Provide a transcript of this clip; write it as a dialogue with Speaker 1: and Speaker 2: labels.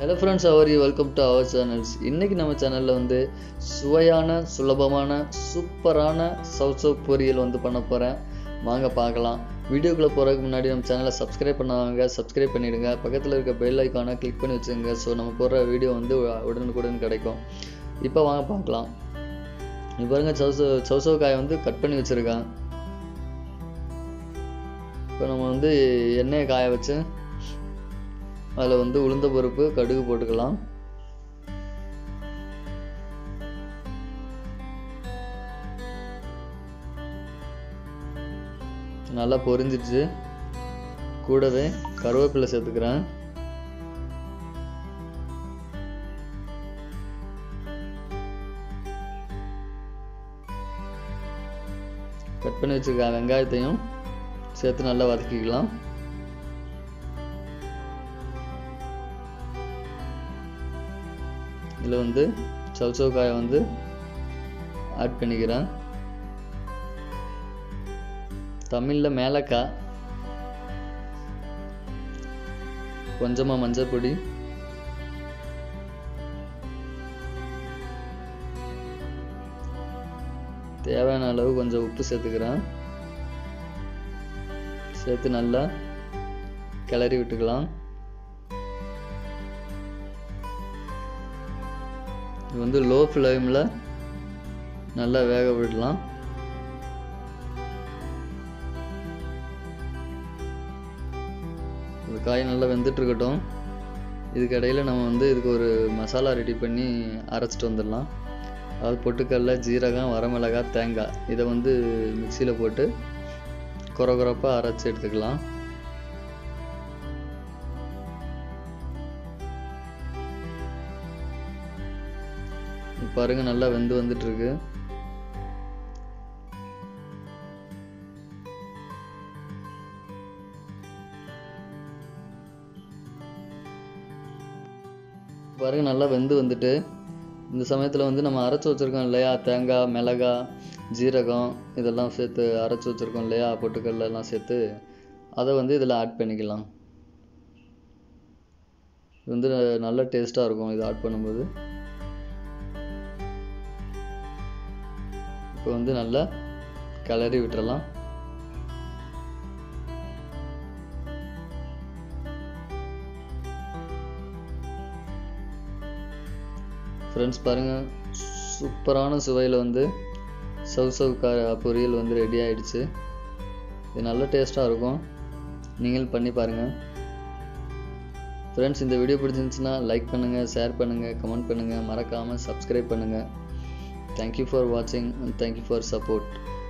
Speaker 1: hello friends our welcome to our channels இன்றைக்கி நம்ம சேனலில் வந்து சுவையான சுலபமான சூப்பரான சவுத் சவுத் பொரியல் வந்து பண்ண போகிறேன் வாங்க பார்க்கலாம் வீடியோக்குள்ளே போகிறதுக்கு முன்னாடி நம்ம சேனலை சப்ஸ்கிரைப் பண்ணாங்க சப்ஸ்கிரைப் பண்ணிவிடுங்க பக்கத்தில் இருக்க பெல் ஐக்கானை கிளிக் பண்ணி வச்சுங்க ஸோ நம்ம போடுற வீடியோ வந்து உடனுக்குடன் கிடைக்கும் இப்போ வாங்க பார்க்கலாம் இப்போ பாருங்க சவுசோ சவுசோ காயை வந்து கட் பண்ணி வச்சுருக்கேன் இப்போ நம்ம வந்து எண்ணெயை காய வச்சு அதில் வந்து உளுந்த பருப்பு கடுகு போட்டுக்கலாம் நல்லா பொரிஞ்சிடுச்சு கூடவே கருவேப்பிலை சேர்த்துக்கிறேன் கட் பண்ணி வச்சுருக்க வெங்காயத்தையும் சேர்த்து நல்லா வதக்கிக்கலாம் இதில் வந்து சவுச்சவ் காயை வந்து ஆட் பண்ணிக்கிறேன் தமிழில் மேலக்காய் கொஞ்சமாக மஞ்சள் பொடி தேவையான அளவு கொஞ்சம் உப்பு சேர்த்துக்கிறேன் சேர்த்து நல்லா கிளறி விட்டுக்கலாம் இது வந்து லோ ஃப்ளேமில் நல்லா வேக விடலாம் இந்த காய் நல்லா வெந்துட்டு இருக்கட்டும் இதுக்கு இடையில நம்ம வந்து இதுக்கு ஒரு மசாலா ரெடி பண்ணி அரைச்சிட்டு வந்துடலாம் அதாவது பொட்டுக்கடல ஜீரகம் வரமிளகாய் தேங்காய் இதை வந்து மிக்சியில் போட்டு குறை குறைப்பாக அரைச்சி எடுத்துக்கலாம் பாருங்க நல்லா வெந்து வந்துட்டு இருக்கு பாருங்க நல்லா வெந்து வந்துட்டு இந்த சமயத்தில் வந்து நம்ம அரைச்சி வச்சுருக்கோம் இல்லையா தேங்காய் மிளகாய் ஜீரகம் இதெல்லாம் சேர்த்து அரைச்சி வச்சுருக்கோம் இல்லையா பொட்டுக்கடல எல்லாம் சேர்த்து அதை வந்து இதில் ஆட் பண்ணிக்கலாம் இது வந்து நல்ல டேஸ்ட்டாக இருக்கும் இது ஆட் பண்ணும்போது இப்போ வந்து நல்லா கிளறி விட்டுறலாம் ஃப்ரெண்ட்ஸ் பாருங்கள் சூப்பரான சுவையில் வந்து சவ் சவ் கா பொரியல் வந்து ரெடி ஆயிடுச்சு இது நல்ல டேஸ்ட்டாக இருக்கும் நீங்கள் பண்ணி பாருங்கள் ஃப்ரெண்ட்ஸ் இந்த வீடியோ பிடிச்சிருந்துச்சுன்னா லைக் பண்ணுங்கள் ஷேர் பண்ணுங்கள் கமெண்ட் பண்ணுங்கள் மறக்காமல் சப்ஸ்கிரைப் பண்ணுங்கள் தேங்க்யூ ஃபார் வாட்சிங் அண்ட் தேங்க்யூ ஃபார் சப்போர்ட்